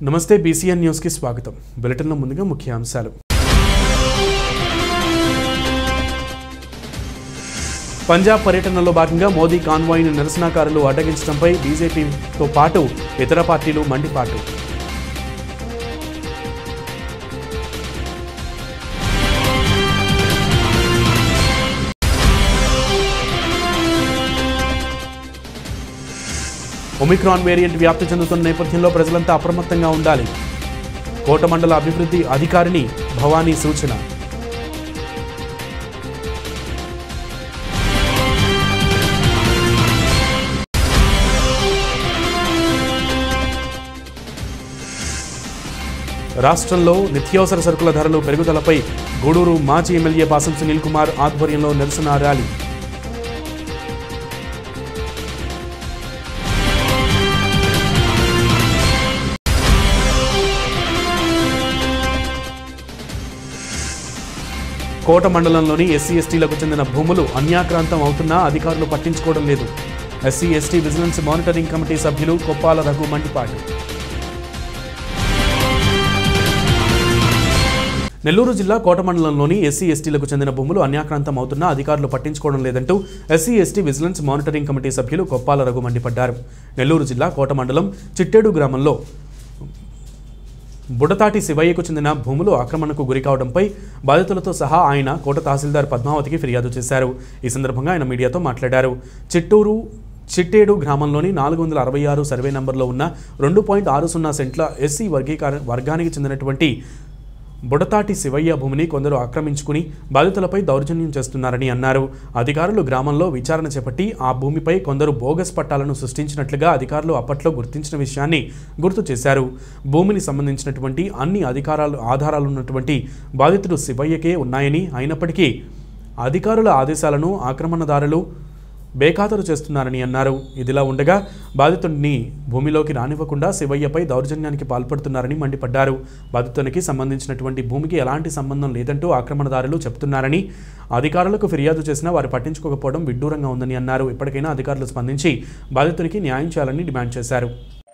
నమస్తే బీసీఎన్ న్యూస్కి స్వాగతం బులెటిన్లో ముందుగా ముఖ్య అంశాలు పంజాబ్ పర్యటనలో భాగంగా మోదీ కాన్వాయ్ను నిరసనకారులు అడ్డగించడంపై బీజేపీతో పాటు ఇతర పార్టీలు మండిపాటు ఒమిక్రాన్ వేరియంట్ వ్యాప్తి చెందుతున్న నేపథ్యంలో ప్రజలంతా అప్రమత్తంగా ఉండాలి కోట మండల అభివృద్ధి అధికారిని భవానీ సూచన రాష్ట్రంలో నిత్యావసర సరుకుల ధరలు పెరుగుదలపై గూడూరు మాజీ ఎమ్మెల్యే బాసం సునీల్ కుమార్ ఆధ్వర్యంలో నిరసన ర్యాలీ కోట మండలంలోని ఎస్సీ ఎస్టీలకు చెందిన భూములు అన్యాక్రాంతం అవుతున్నా అధికారులు పట్టించుకోవడం లేదు SC ST vigilance monitoring committee సభ్యులు కొప్పాల రఘు మండిపాటు నెల్లూరు జిల్లా కోట మండలంలోని ఎస్సీ ఎస్టీలకు చెందిన భూములు అన్యాక్రాంతం అవుతున్నా అధికారులు పట్టించుకోవడం లేదంటూ SC ST vigilance monitoring committee సభ్యులు కొప్పాల రఘు మండిపడ్డారు నెల్లూరు జిల్లా కోట మండలం చిట్టేడు గ్రామంలో బుడతాటి శివయ్యకు చెందిన భూములు ఆక్రమణకు గురికావడంపై బాధితులతో సహా ఆయన కోట తహసీల్దార్ పద్మావతికి ఫిర్యాదు చేశారు ఈ సందర్భంగా ఆయన మీడియాతో మాట్లాడారు చిట్టూరు చిట్టేడు గ్రామంలోని నాలుగు వందల అరవై ఆరు సర్వే నంబర్లో ఉన్న రెండు పాయింట్ ఆరు సున్నా సెంట్ల ఎస్సీ వర్గీకరణ వర్గానికి చెందినటువంటి బుడతాటి శివయ్య భూమిని కొందరు ఆక్రమించుకుని బాధితులపై దౌర్జన్యం చేస్తున్నారని అన్నారు అధికారులు గ్రామంలో విచారణ చేపట్టి ఆ భూమిపై కొందరు బోగస్ పట్టాలను సృష్టించినట్లుగా అధికారులు అప్పట్లో గుర్తించిన విషయాన్ని గుర్తు చేశారు భూమిని సంబంధించినటువంటి అన్ని అధికారాలు ఆధారాలున్నటువంటి బాధితుడు శివయ్యకే ఉన్నాయని అయినప్పటికీ అధికారుల ఆదేశాలను ఆక్రమణదారులు బేఖాతరు చేస్తున్నారని అన్నారు ఇదిలా ఉండగా బాధితుడిని భూమిలోకి రానివ్వకుండా శివయ్యపై దౌర్జన్యానికి పాల్పడుతున్నారని మండిపడ్డారు బాధితునికి సంబంధించినటువంటి భూమికి ఎలాంటి సంబంధం లేదంటూ ఆక్రమణదారులు చెప్తున్నారని అధికారులకు ఫిర్యాదు చేసినా వారు పట్టించుకోకపోవడం విడ్డూరంగా ఉందని అన్నారు ఇప్పటికైనా అధికారులు స్పందించి బాధితునికి న్యాయం చేయాలని డిమాండ్ చేశారు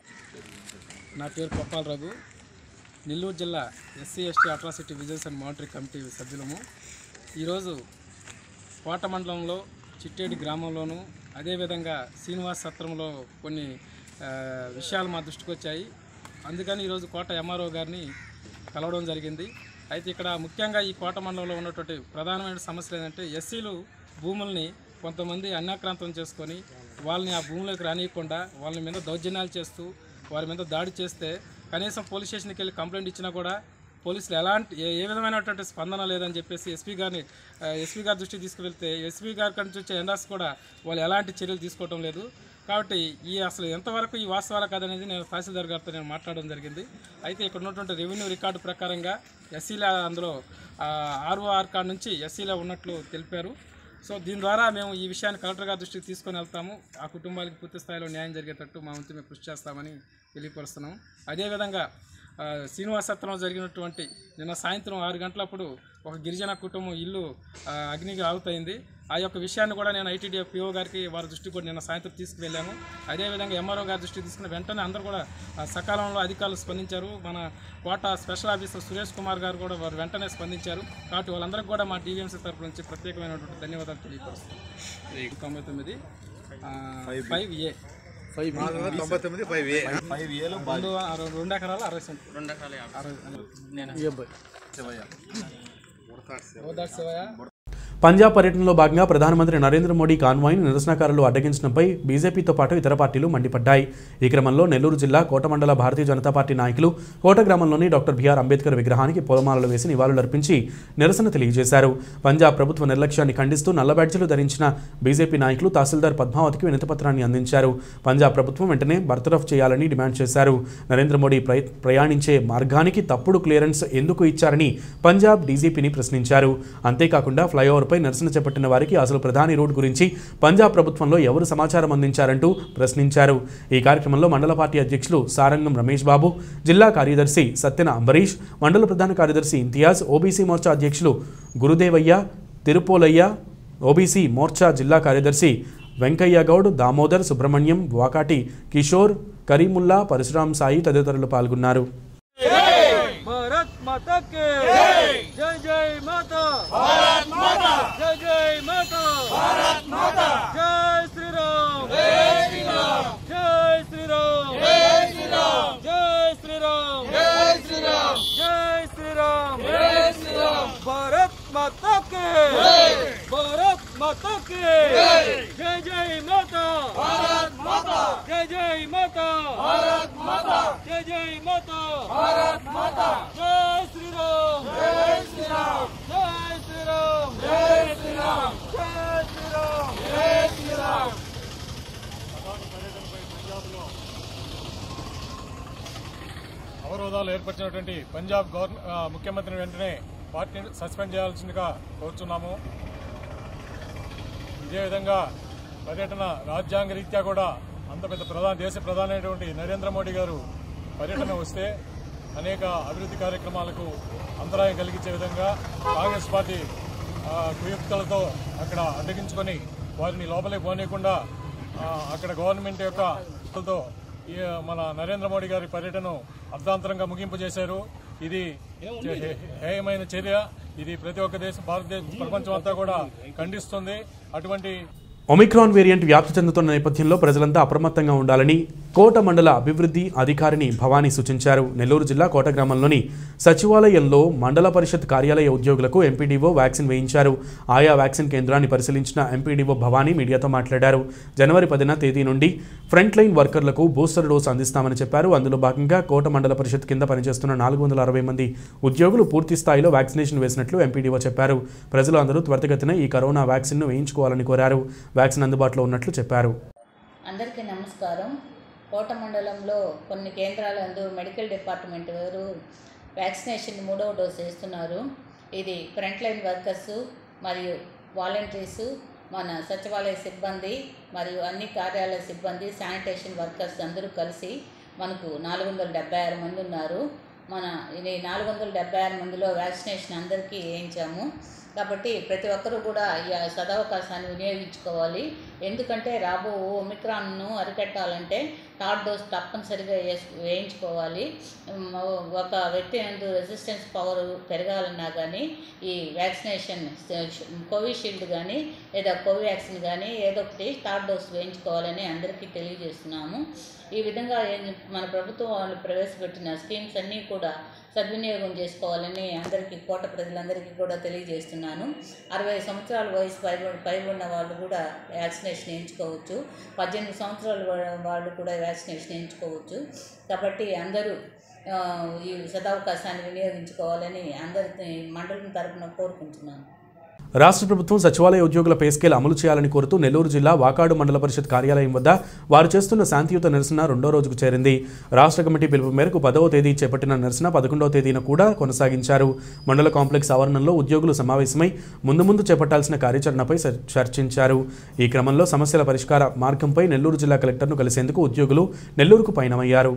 నా పేరు కొప్పాల రఘు నెల్లూరు జిల్లా SC ST atrocity vigilance and monitoring committee సభ్యులము ఈరోజు కోట మండలంలో చిట్టేడి గ్రామంలోను అదేవిధంగా శ్రీనివాస్ సత్రంలో కొన్ని ఆ, విషయాలు మా దృష్టికి వచ్చాయి అందుకని ఈరోజు కోట ఎంఆర్ఓ గారిని కలవడం జరిగింది అయితే ఇక్కడ ముఖ్యంగా ఈ కోట మండలంలో ఉన్నటువంటి ప్రధానమైన సమస్యలు ఏంటంటే ఎస్సీలు భూముల్ని కొంతమంది అన్యాక్రాంతం చేసుకొని వాళ్ళని ఆ భూములకు రానియకుండా వాళ్ళ మీద దౌర్జన్యాలు చేస్తూ వారి మీద దాడి చేస్తే కనీసం పోలీస్ స్టేషన్కి వెళ్ళి కంప్లైంట్ ఇచ్చినా కూడా పోలీసులు ఎలాంటి ఏ ఏ విధమైనటువంటి స్పందన లేదని చెప్పేసి ఎస్పీ గారిని ఆ, ఎస్పీ గారి దృష్టికి తీసుకువెళ్తే ఎస్పీ గారి కంటే వచ్చే ఎండాస్ కూడా వాళ్ళు ఎలాంటి చర్యలు తీసుకోవడం లేదు కాబట్టి ఈ అసలు ఎంతవరకు ఈ వాస్తవాల కాదనేది నేను తహసీల్దార్ గారితో నేను మాట్లాడడం జరిగింది అయితే ఇక్కడ ఉన్నటువంటి రెవెన్యూ రికార్డు ప్రకారంగా ఎస్సీల అందులో ఆర్ఓఆర్ కార్డు నుంచి ఎస్సీలో ఉన్నట్లు తెలిపారు సో దీని ద్వారా మేము ఈ విషయాన్ని కలెక్టర్ గారి దృష్టికి తీసుకొని వెళ్తాము ఆ కుటుంబాలకు పూర్తి స్థాయిలో న్యాయం జరిగేటట్టు మా వంతు మేము కృషి చేస్తామని తెలియపరుస్తున్నాం అదేవిధంగా ఆ, శ్రీనివాసత్రంలో జరిగినటువంటి నిన్న సాయంత్రం ఆరు గంటలప్పుడు ఒక గిరిజన కుటుంబం ఇల్లు ఆ, అగ్నికి ఆగుతైంది ఆ యొక్క విషయాన్ని కూడా నేను ఐటీడీ పిఓ గారికి వారి దృష్టికి కూడా నిన్న సాయంత్రం తీసుకువెళ్ళాము అదేవిధంగా ఎంఆర్ఓ గారి దృష్టికి తీసుకున్న వెంటనే అందరూ కూడా ఆ, సకాలంలో అధికారులు స్పందించారు మన కోట స్పెషల్ ఆఫీసర్ సురేష్ కుమార్ గారు కూడా వారు వెంటనే స్పందించారు కాబట్టి వాళ్ళందరికీ కూడా మా టీవీఎంసీ తరపు నుంచి ప్రత్యేకమైనటువంటి ధన్యవాదాలు తెలియపరుస్తాం తొంభై తొమ్మిది ఫైవ్ ఏ తొంభై తొమ్మిది ఫైవ్ ఏ ఫైవ్ ఏలో రెండు అరవై- రెండు ఎకరాలు అరవై సెంట్ రెండు ఎకరాలు అరవై ఓదార్ శివయ్య పంజాబ్ పర్యటనలో భాగంగా ప్రధానమంత్రి నరేంద్ర మోడీ కాన్వాయ్ను నిరసనకారులు అడ్డగించడంపై బీజేపీతో పాటు ఇతర పార్టీలు మండిపడ్డాయి ఈ క్రమంలో నెల్లూరు జిల్లా కోట మండల భారతీయ జనతా పార్టీ నాయకులు కోట గ్రామంలోని డాక్టర్ బిఆర్ అంబేద్కర్ విగ్రహానికి పూలమాలలు వేసి నివాళులర్పించి నిరసన తెలియజేశారు పంజాబ్ ప్రభుత్వ నిర్లక్ష్యాన్ని ఖండిస్తూ నల్ల బ్యాడ్జీలు ధరించిన బీజేపీ నాయకులు తహసీల్దార్ పద్మావతికి వినతిపత్రాన్ని అందించారు పంజాబ్ ప్రభుత్వం వెంటనే బర్తరఫ్ చేయాలని డిమాండ్ చేశారు నరేంద్ర మోడీ ప్రయ ప్రయాణించే మార్గానికి తప్పుడు క్లియరెన్స్ ఎందుకు ఇచ్చారని పంజాబ్ డీజీపీని ప్రశ్నించారు అంతేకాకుండా ఫ్లైఓవర్పై నిరసన చేపట్టిన వారికి అసలు ప్రధాని రూట్ గురించి పంజాబ్ ప్రభుత్వంలో ఎవరు సమాచారం అందించారంటూ ప్రశ్నించారు ఈ కార్యక్రమంలో మండల పార్టీ అధ్యక్షులు సారంగం రమేష్ బాబు జిల్లా కార్యదర్శి సత్యన అంబరీష్ మండల ప్రధాన కార్యదర్శి ఇంతియాజ్ ఓబీసీ మోర్చా అధ్యక్షులు గురుదేవయ్య తిరుపోలయ్య ఓబీసీ మోర్చా జిల్లా కార్యదర్శి వెంకయ్య గౌడ్ దామోదర్ సుబ్రహ్మణ్యం వాకాటి కిషోర్ కరీముల్లా పరశురాం సాయి తదితరులు పాల్గొన్నారు भारत माता के जय जय माता भारत माता जय जय माता भारत माता जय श्री राम जय श्री राम जय श्री राम जय श्री राम जय श्री राम जय श्री राम जय श्री राम जय श्री राम भारत माता के भारत माता के जय जय माता भारत माता जय जय माता भारत माता जय जय माता भारत माता जय श्री राम जय श्री राम जय श्री राम जय श्री राम जय श्री राम जय श्री राम అవరోధాలు ఏర్పరిచినటువంటి పంజాబ్ గవర్న ఆ, ముఖ్యమంత్రిని వెంటనే పార్టీని సస్పెండ్ చేయాల్సిందిగా కోరుతున్నాము ఇదే విధంగా పర్యటన రాజ్యాంగ రీత్యా కూడా అంత పెద్ద ప్రధాన దేశ ప్రధానమైనటువంటి నరేంద్ర మోడీ గారు పర్యటన వస్తే అనేక అభివృద్ధి కార్యక్రమాలకు అంతరాయం కలిగించే విధంగా కాంగ్రెస్ పార్టీ ఆ, కుయుక్తులతో అక్కడ అడ్డగించుకొని వారిని లోపలికి పోనీయకుండా ఆ, అక్కడ గవర్నమెంట్ యొక్క తో ఈ మన నరేంద్ర మోడీ గారి పర్యటన అర్ధాంతరంగా ముగింపు చేశారు ఇది హే- హేయమైన చర్య ఇది ప్రతి ఒక్క దేశం భారతదేశ ప్రపంచం అంతా కూడా ఖండిస్తుంది అటువంటి ఒమిక్రాన్ వేరియంట్ వ్యాప్తి చెందుతున్న నేపథ్యంలో ప్రజలంతా అప్రమత్తంగా ఉండాలని కోట మండల అభివృద్ధి అధికారిని భవానీ సూచించారు నెల్లూరు జిల్లా కోట గ్రామంలోని సచివాలయంలో మండల పరిషత్ కార్యాలయ ఉద్యోగులకు ఎంపీడీఓ వ్యాక్సిన్ వేయించారు ఆయా వ్యాక్సిన్ కేంద్రాన్ని పరిశీలించిన ఎంపీడీఓ భవానీ మీడియాతో మాట్లాడారు జనవరి పదిన తేదీ నుండి ఫ్రంట్ లైన్ వర్కర్లకు బూస్టర్ డోస్ అందిస్తామని చెప్పారు అందులో భాగంగా కోట మండల పరిషత్ కింద పనిచేస్తున్న నాలుగు వందల అరవై మంది ఉద్యోగులు పూర్తి స్థాయిలో వ్యాక్సినేషన్ వేసినట్లు ఎంపీడీఓ చెప్పారు ప్రజలు అందరూ త్వరితగతిన ఈ కరోనా వ్యాక్సిన్ను వేయించుకోవాలని కోరారు వ్యాక్సిన్ అందుబాటులో ఉన్నట్లు చెప్పారు అందరికీ నమస్కారం కోట మండలంలో కొన్ని కేంద్రాలందు మెడికల్ డిపార్ట్మెంట్ వారు వ్యాక్సినేషన్ మూడవ డోసు వేస్తున్నారు ఇది ఫ్రంట్ లైన్ వర్కర్సు మరియు వాలంటీర్సు మన సచివాలయ సిబ్బంది మరియు అన్ని కార్యాలయ సిబ్బంది శానిటేషన్ వర్కర్స్ అందరూ కలిసి మనకు నాలుగు వందల డెబ్బై ఆరు మంది ఉన్నారు మన ఇది నాలుగు వందల డెబ్బై ఆరు మందిలో వ్యాక్సినేషన్ అందరికీ వేయించాము కాబట్టి ప్రతి ఒక్కరూ కూడా ఈ సదవకాశాన్ని వినియోగించుకోవాలి ఎందుకంటే రాబో ఒమిక్రాన్ను అరికట్టాలంటే థర్డ్ డోస్ తప్పనిసరిగా వేసు వేయించుకోవాలి ఉమ్, ఒక వ్యక్తి నందు రెసిస్టెన్స్ పవర్ పెరగాలన్నా కానీ ఈ వ్యాక్సినేషన్ కోవిషీల్డ్ కానీ లేదా కోవాక్సిన్ కానీ ఏదో ఒకటి థర్డ్ డోస్ వేయించుకోవాలని అందరికీ తెలియజేస్తున్నాము ఈ విధంగా ఏం- మన ప్రభుత్వం వాళ్ళు ప్రవేశపెట్టిన స్కీమ్స్ అన్నీ కూడా సద్వినియోగం చేసుకోవాలని అందరికీ కోట ప్రజలందరికీ కూడా తెలియజేస్తున్నాను అరవై సంవత్సరాల వయసు పైబడి పైబడిన వాళ్ళు కూడా వ్యాక్సినేషన్ వేయించుకోవచ్చు పద్దెనిమిది సంవత్సరాల వా- వాళ్ళు కూడా వ్యాక్సినేషన్ వేయించుకోవచ్చు కాబట్టి అందరూ ఆ, ఈ సదవకాశాన్ని వినియోగించుకోవాలని అందరి మండలం తరపున కోరుకుంటున్నాను రాష్ట్ర ప్రభుత్వం సచివాలయ ఉద్యోగుల పే స్కేల్ అమలు చేయాలని కోరుతూ నెల్లూరు జిల్లా వాకాడు మండల పరిషత్ కార్యాలయం వద్ద వారు చేస్తున్న శాంతియుత నిరసన రెండో రోజుకు చేరింది రాష్ట్ర కమిటీ పిలుపు మేరకు పదవ తేదీ చేపట్టిన నిరసన పదకొండవ తేదీన కూడా కొనసాగించారు మండల కాంప్లెక్స్ ఆవరణంలో ఉద్యోగులు సమావేశమై ముందు ముందు చేపట్టాల్సిన కార్యాచరణపై చర్- చర్చించారు ఈ క్రమంలో సమస్యల పరిష్కార మార్గంపై నెల్లూరు జిల్లా కలెక్టర్ను కలిసేందుకు ఉద్యోగులు నెల్లూరుకు పయనమయ్యారు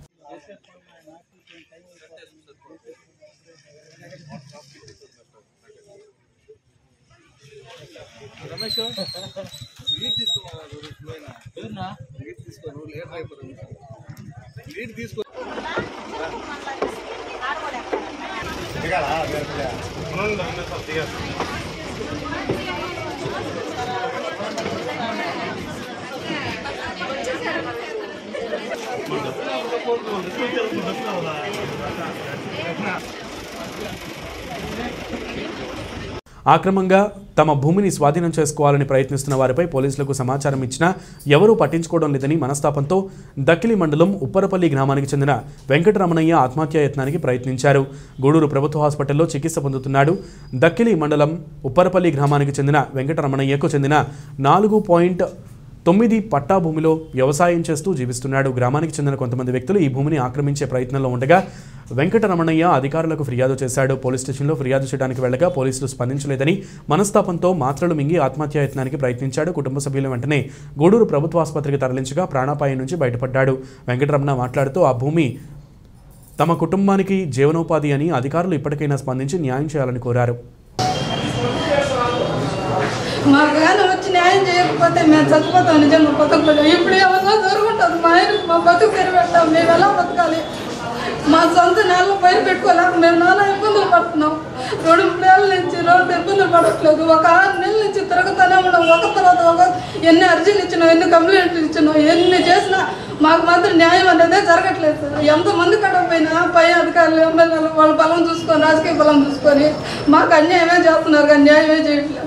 ఆక్రమంగా తమ భూమిని స్వాధీనం చేసుకోవాలని ప్రయత్నిస్తున్న వారిపై పోలీసులకు సమాచారం ఇచ్చినా ఎవరూ పట్టించుకోవడం లేదని మనస్తాపంతో దక్కిలి మండలం ఉప్పరపల్లి గ్రామానికి చెందిన వెంకటరమణయ్య ఆత్మహత్యాయత్నానికి ప్రయత్నించారు గూడూరు ప్రభుత్వ హాస్పిటల్లో చికిత్స పొందుతున్నాడు దక్కిలి మండలం ఉప్పరపల్లి గ్రామానికి చెందిన వెంకటరమణయ్యకు చెందిన నాలుగు పాయింట్ తొమ్మిది పట్టా భూమిలో వ్యవసాయం చేస్తూ జీవిస్తున్నాడు గ్రామానికి చెందిన కొంతమంది వ్యక్తులు ఈ భూమిని ఆక్రమించే ప్రయత్నంలో ఉండగా వెంకటరమణయ్య అధికారులకు ఫిర్యాదు చేశాడు పోలీస్ స్టేషన్లో ఫిర్యాదు చేయడానికి వెళ్ళగా పోలీసులు స్పందించలేదని మనస్తాపంతో మాత్రలు మింగి ఆత్మహత్యాయత్నానికి ప్రయత్నించాడు కుటుంబ సభ్యులు వెంటనే గూడూరు ప్రభుత్వ ఆసుపత్రికి తరలించగా ప్రాణాపాయం నుంచి బయటపడ్డాడు వెంకటరమణ మాట్లాడుతూ ఆ భూమి తమ కుటుంబానికి జీవనోపాధి అని అధికారులు ఇప్పటికైనా స్పందించి న్యాయం చేయాలని కోరారు మాకు కానీ వచ్చి న్యాయం న్యాయం చేయకపోతే మేము చచ్చిపోతాం నిజంగా బతకలేదు ఇప్పుడు ఏమన్నా జరుగుంటుంది మా ఆయనకు మా బతుకు పేరు పెట్టాం మేము ఎలా బతకాలి మా సొంత నెలలో పైరు పెట్టుకోలేక మేము నానా ఇబ్బందులు పడుతున్నాం రెండు మూడేళ్ళ నుంచి రోడ్డు ఇబ్బందులు పడట్లేదు ఒక ఆరు నెలల నుంచి తిరగతానే ఉన్నాం ఒక తర్వాత ఒక ఎన్ని అర్జీలు ఇచ్చినాం ఎన్ని కంప్లైంట్లు ఇచ్చినాం ఎన్ని చేసినా మాకు మాత్రం న్యాయం అనేదే జరగట్లేదు సార్ ఎంతమంది కడకపోయినా పై అధికారులు ఎమ్మెల్యేలు వాళ్ళ బలం చూసుకొని రాజకీయ బలం చూసుకొని మాకు అన్యాయమే చేస్తున్నారు కానీ న్యాయమే చేయట్లేదు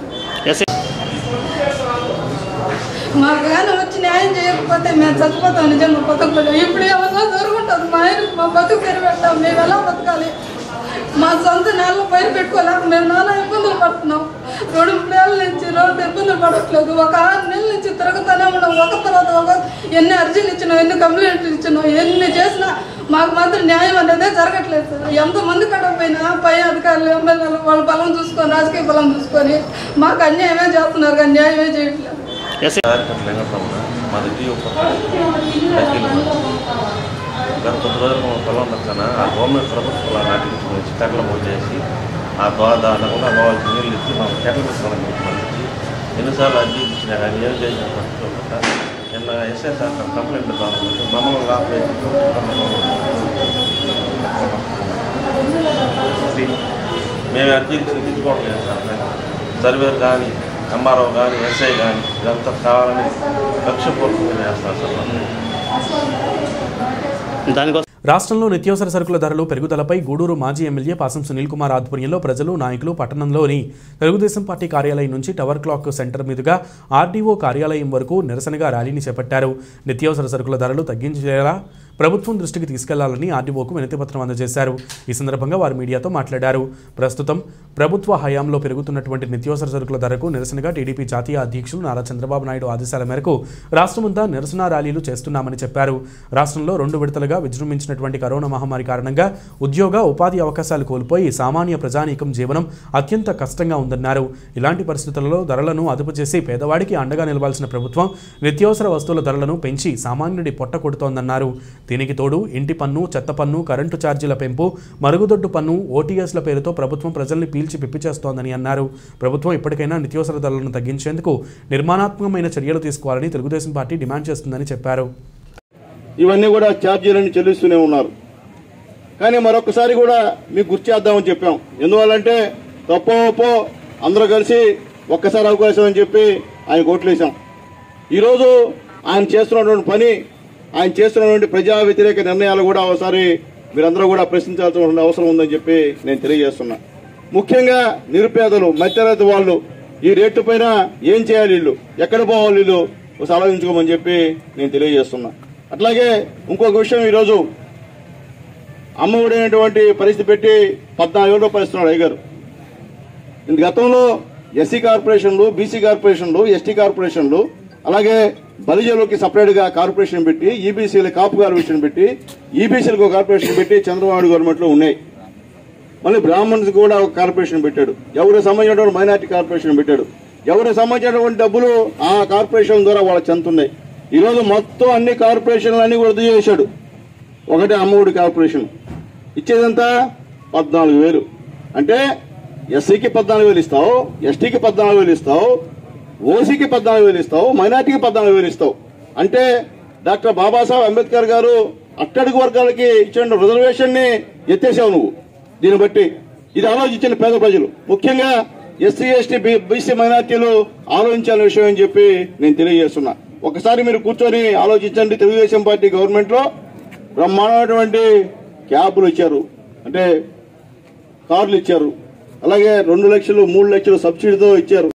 మాకు కానీ వచ్చి న్యాయం చేయకపోతే మేము చచ్చిపోతాం నిజంగా బతకలేదు ఇప్పుడు ఏమన్నా జరుగుంటుంది మా ఆయనకు మా బతుకు పేరు పెట్టాం మేము ఎలా బతకాలి మా సొంత నెలలో పైరు పెట్టుకోలేక మేము నానా ఇబ్బందులు పడుతున్నాం రెండు మూడేళ్ళ నుంచి రోడ్డు ఇబ్బందులు పడట్లేదు ఒక ఆరు నెలల నుంచి తిరగతానే ఉన్నాం ఒక తర్వాత ఒక ఎన్ని అర్జీలు ఇచ్చినాం ఎన్ని కంప్లైంట్లు ఇచ్చినాం ఎన్ని చేసినా మాకు మాత్రం న్యాయం అనేదే జరగట్లేదు సార్ ఎంతమంది కడకపోయినా పై అధికారులు ఎమ్మెల్యేలు వాళ్ళ బలం చూసుకొని రాజకీయ బలం చూసుకొని మాకు అన్యాయమే చేస్తున్నారు కానీ న్యాయమే చేయట్లేదు కార్యకర్త వెంకటరమణ మాది టీ ఒక గత కొద్ది రోజులు మన పొలం దక్కన ఆ గవర్నమెంట్ ప్రభుత్వ పొలాలు నాటించుకుని వచ్చి కట్టలు పోసేసి ఆ బాధ దానికుండా కావాల్సిన నీళ్ళు ఇచ్చి మనం చెట్ల పెట్టుకోవాలని చెప్పి ఎన్నిసార్లు అర్జీ ఇచ్చినా కానీ ఏం చేసిన పట్టుకోకుండా నిన్న ఎస్ఐ సార్ కంప్లైంట్ కావాలంటే మమ్మల్ని లాపేసి మేము అర్జీలు తీసుకోవడం లేదు సార్ సర్వేర్ కానీ ఎంఆర్ఓ కానీ ఎస్ఐ కానీ ఇదంతా కావాలని లక్ష్యపూర్వకంగా చేస్తారు సార్ దానికోసం రాష్ట్రంలో నిత్యావసర సరుకుల ధరలు పెరుగుదలపై గూడూరు మాజీ ఎమ్మెల్యే పాసం సునీల్ కుమార్ ఆధ్వర్యంలో ప్రజలు నాయకులు పట్టణంలోని తెలుగుదేశం పార్టీ కార్యాలయం నుంచి టవర్ క్లాక్ సెంటర్ మీదుగా ఆర్డీఓ కార్యాలయం వరకు నిరసనగా ర్యాలీని చేపట్టారు నిత్యావసర సరుకుల ధరలు తగ్గించేలా ప్రభుత్వం దృష్టికి తీసుకెళ్లాలని ఆర్డీఓకు వినతిపత్రం అందజేశారు ఈ సందర్భంగా వారు మీడియాతో మాట్లాడారు ప్రస్తుతం ప్రభుత్వ హయాంలో పెరుగుతున్నటువంటి నిత్యావసర సరుకుల ధరకు నిరసనగా టీడీపీ జాతీయ అధ్యక్షులు నారా చంద్రబాబు నాయుడు ఆదేశాల మేరకు రాష్ట్రమంతా నిరసన ర్యాలీలు చేస్తున్నామని చెప్పారు రాష్ట్రంలో రెండు విడతలుగా విజృంభించినటువంటి కరోనా మహమ్మారి కారణంగా ఉద్యోగ ఉపాధి అవకాశాలు కోల్పోయి సామాన్య ప్రజానీకం జీవనం అత్యంత కష్టంగా ఉందన్నారు ఇలాంటి పరిస్థితులలో ధరలను అదుపు చేసి పేదవాడికి అండగా నిలవాల్సిన ప్రభుత్వం నిత్యావసర వస్తువుల ధరలను పెంచి సామాన్యుడి పొట్ట కొడుతోందన్నారు దీనికి తోడు ఇంటి పన్ను చెత్త పన్ను కరెంటు ఛార్జీల పెంపు మరుగుదొడ్డు పన్ను ఓటీఎస్ల పేరుతో ప్రభుత్వం ప్రజల్ని పీల్చి పిప్పి చేస్తోందని అన్నారు ప్రభుత్వం ఇప్పటికైనా నిత్యావసర ధరలను తగ్గించేందుకు నిర్మాణాత్మకమైన చర్యలు తీసుకోవాలని తెలుగుదేశం పార్టీ డిమాండ్ చేస్తుందని చెప్పారు ఇవన్నీ కూడా ఛార్జీలను చెల్లిస్తూనే ఉన్నారు కానీ మరొకసారి కూడా మీకు గుర్తు చేద్దామని చెప్పాం ఎందువల్లంటే తప్పో ఒప్పో అందరూ కలిసి ఒక్కసారి అవకాశం అని చెప్పి ఆయన ఓట్లేసాం ఈరోజు ఆయన చేస్తున్నటువంటి పని ఆయన చేస్తున్నటువంటి ప్రజా వ్యతిరేక నిర్ణయాలు కూడా ఒకసారి మీరందరూ కూడా ప్రశ్నించాల్సిన అవసరం ఉందని చెప్పి నేను తెలియజేస్తున్నా ముఖ్యంగా నిరుపేదలు మధ్యతరగతి వాళ్ళు ఈ రేటు పైన ఏం చేయాలి వీళ్ళు ఎక్కడ పోవాలి వీళ్ళు ఒకసారి ఆలోచించుకోమని చెప్పి నేను తెలియజేస్తున్నా అట్లాగే ఇంకొక విషయం ఈరోజు అమ్మఒడైనటువంటి పరిస్థితి పెట్టి పద్నాలుగు వేల రూపాయలు ఇస్తున్నాడు అయ్యగారు ఇంత గతంలో ఎస్సీ కార్పొరేషన్లు బీసీ కార్పొరేషన్లు ఎస్టీ కార్పొరేషన్లు అలాగే బలిజలకి సపరేట్ గా కార్పొరేషన్ పెట్టి ఈబీసీల కాపు కార్పొరేషన్ పెట్టి ఈబీసీలకు ఒక కార్పొరేషన్ పెట్టి చంద్రబాబు గవర్నమెంట్ లో ఉన్నాయి మళ్ళీ బ్రాహ్మణ్స్ కూడా ఒక కార్పొరేషన్ పెట్టాడు ఎవరికి సంబంధించినటువంటి మైనార్టీ కార్పొరేషన్ పెట్టాడు ఎవరికి సంబంధించినటువంటి డబ్బులు ఆ కార్పొరేషన్ ద్వారా వాళ్ళకి చెందుతున్నాయి ఈ రోజు మొత్తం అన్ని కార్పొరేషన్లు అన్ని కూడా రద్దు చేశాడు ఒకటి అమ్మఒడి కార్పొరేషన్ ఇచ్చేదంతా పద్నాలుగు వేలు అంటే ఎస్సీకి పద్నాలుగు వేలు ఇస్తావు ఎస్టీకి పద్నాలుగు వేలు ఇస్తావు ఓసీకి పద్నాలుగు వేలు ఇస్తావు మైనార్టీకి పద్నాలుగు వేలు ఇస్తావు అంటే డాక్టర్ బాబాసాహెబ్ అంబేద్కర్ గారు అట్టడుగు వర్గాలకి ఇచ్చిన రిజర్వేషన్ ని ఎత్తేసావు నువ్వు దీన్ని బట్టి ఇది ఆలోచించిన పేద ప్రజలు ముఖ్యంగా ఎస్సీ ఎస్టీ బీసీ మైనార్టీలు ఆలోచించాలనే విషయం అని చెప్పి నేను తెలియజేస్తున్నా ఒకసారి మీరు కూర్చొని ఆలోచించండి తెలుగుదేశం పార్టీ గవర్నమెంట్ లో బ్రహ్మాండమైనటువంటి క్యాబులు ఇచ్చారు అంటే కార్లు ఇచ్చారు అలాగే రెండు లక్షలు మూడు లక్షలు సబ్సిడీతో ఇచ్చారు